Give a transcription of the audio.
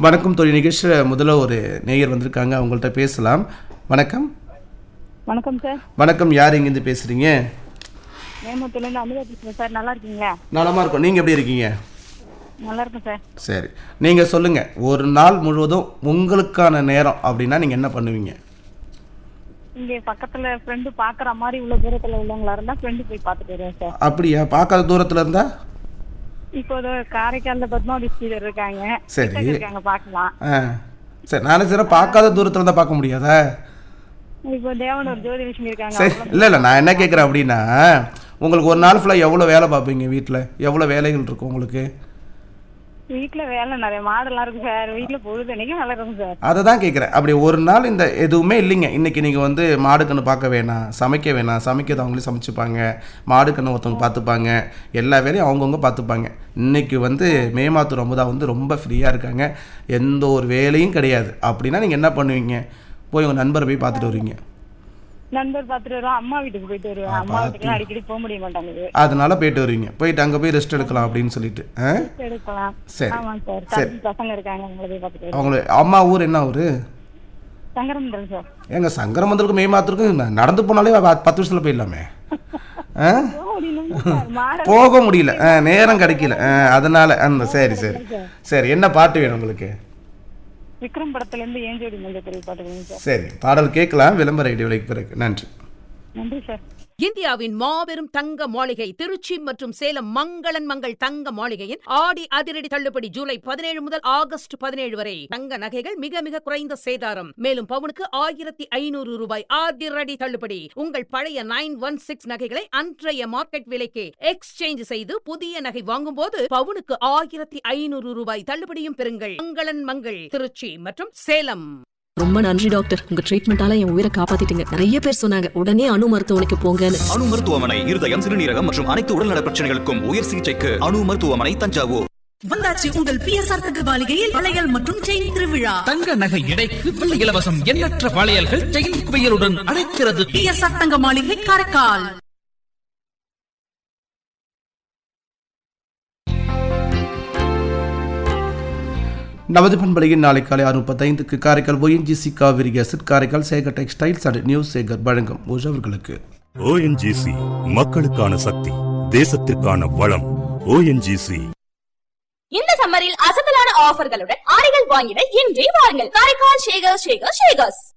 வணக்கம் தொழில் நிகழ்ச்சியில் முதல்ல ஒரு நேயர் வந்திருக்காங்க அவங்கள்ட்ட பேசலாம் வணக்கம் வணக்கம் சார் வணக்கம் யார் இங்கேருந்து பேசுகிறீங்க நேமத்துலேருந்து அமுதா பேசுகிறேன் சார் நல்லா இருக்கீங்களா நலமாக இருக்கும் நீங்கள் எப்படி இருக்கீங்க நல்லா இருக்கும் சார் சரி நீங்கள் சொல்லுங்கள் ஒரு நாள் முழுவதும் உங்களுக்கான நேரம் அப்படின்னா நீங்கள் என்ன பண்ணுவீங்க இங்கே பக்கத்துல ஃப்ரெண்டு பார்க்குற மாதிரி உள்ள தூரத்துல உள்ளவங்களா இருந்தா ஃப்ரெண்டு போய் பார்த்துட்டு வருவேன் சார் அப்படியா பார்க்காத தூரத்தில் இருந்தா இப்போ இதோ காரைக்காலில் பத்மாவதி ஸ்ரீதர் இருக்காங்க சரி. கிட்டக்க இருக்காங்க பார்க்கலாம் ஆ சரி நானும் சரி பார்க்காத தூரத்தில் இருந்தால் பார்க்க முடியாதா இப்போ தேவனூர் ஜோதி லட்சுமி இருக்காங்க சரி இல்லை இல்லை நான் என்ன கேட்குறேன் அப்படின்னா உங்களுக்கு ஒரு நாள் ஃபுல்லாக எவ்வளோ வேலை பார்ப்பீங்க வீட்டில் எவ்வளோ வேலைகள் இருக்கும் உங்களுக்கு வீட்டில் வேலை நிறைய மாடெல்லாம் இருக்கு சார் வீட்டில் பொழுதுனைக்கும் வேலை இருக்கும் சார் அதை தான் கேட்குறேன் அப்படி ஒரு நாள் இந்த எதுவுமே இல்லைங்க இன்றைக்கி நீங்கள் வந்து மாடுக்கன்று பார்க்க வேணாம் சமைக்க வேணாம் சமைக்கிறது அவங்களே சமைச்சுப்பாங்க மாடுக்கன்று ஒருத்தவங்க பார்த்துப்பாங்க எல்லா வேலையும் அவங்கவுங்க பார்த்துப்பாங்க இன்றைக்கி வந்து மேமாத்தூர் அமுதா வந்து ரொம்ப ஃப்ரீயாக இருக்காங்க எந்த ஒரு வேலையும் கிடையாது அப்படின்னா நீங்கள் என்ன பண்ணுவீங்க போய் உங்கள் நண்பரை போய் பார்த்துட்டு வருவீங்க நண்பர் பார்த்துட்டு வருவோம் அம்மா வீட்டுக்கு போயிட்டு வருவேன் அம்மா வீட்டுக்குலாம் அடிக்கடி போக முடிய மாட்டாங்குது அதனால போயிட்டு வருவீங்க போயிட்டு அங்கே போய் ரெஸ்ட் எடுக்கலாம் அப்படின்னு சொல்லிட்டு ஆ எடுக்கலாம் சரி. ஆமாங்க சார் தம்பி பசங்க இருக்காங்க அவங்கள போய் பார்த்துட்டு வருவேன் அவங்கள அம்மா ஊர் என்ன ஊர் சங்கரமண்டலம் சார் எங்க சங்கரமந்தலுக்கும் மேமாத்தூருக்கும் ந- நடந்து போனாலே ப- பத்து வருஷத்தில் போயிடலாமே ஆ போக முடியல சார் மாட போக முடியல ஆ, நேரம் கிடைக்கல ஆ, அதனால அந்த சரி சரி சரி என்ன பாட்டு வேணும் உங்களுக்கு விக்ரம் படத்துல இருந்து ஏஞ்சோடி மஞ்சள் திரை பாட்டுங்க சார் சரி பாடல் கேட்கலாம் விளம்பர இடைவெளிக்கு பிறகு நன்றி நன்றி சார் இந்தியாவின் மாபெரும் தங்க மாளிகை திருச்சி மற்றும் சேலம் மங்களன் மங்கள் தங்க மாளிகையின் ஆடி அதிரடி தள்ளுபடி ஜூலை பதினேழு முதல் ஆகஸ்ட் பதினேழு வரை தங்க நகைகள் மிக மிக குறைந்த சேதாரம் மேலும் பவுனுக்கு ஆயிரத்தி ஐநூறு ரூபாய் அதிரடி தள்ளுபடி உங்கள் பழைய நைன் ஒன் சிக்ஸ் நகைகளை அன்றைய மார்க்கெட் விலைக்கு எக்ஸ்சேஞ்ச் செய்து புதிய நகை வாங்கும்போது பவுனுக்கு ஆயிரத்தி ஐநூறு ரூபாய் தள்ளுபடியும் பெறுங்கள் மங்களன் மங்கள் திருச்சி மற்றும் சேலம் ரொம்ப நன்றி டாக்டர் உங்க ட்ரீட்மெண்டால என் உயிரை காப்பாத்திட்டீங்க நிறைய பேர் சொன்னாங்க உடனே அணு மருத்துவமனைக்கு போங்கன்னு அணு மருத்துவமனை இருதயம் சிறுநீரகம் மற்றும் அனைத்து உடல்நல பிரச்சனைகளுக்கும் உயர் சிகிச்சைக்கு அணு மருத்துவமனை தஞ்சாவூர் வந்தாச்சு உங்கள் பிஎஸ்ஆர் தங்க மாளிகையில் வளையல் மற்றும் செயின் திருவிழா தங்க நகை எடைக்கு வெள்ளி இலவசம் எண்ணற்ற வளையல்கள் செயின் குவியலுடன் அழைக்கிறது பிஎஸ்ஆர் தங்க மாளிகை காரைக்கால் நமது பண்பலையின் நாளை காலை ஆறு முப்பத்தைந்துக்கு Karaikal ONGC Kaveri asset Karaikal Sekar textiles and news Sekar வழங்கும் உழவர்களுக்கு ஓஎன்ஜிசி மக்களுக்கான சக்தி தேசத்திற்கான வளம் ஓஎன்ஜிசி இந்த சம்மரில் அசத்தலான ஆஃபர்களுடன் ஆடைகள் வாங்கிட இன்றே வாருங்கள் காரைக்கால் ஷேகர் ஷேகர் ஷேகர்ஸ்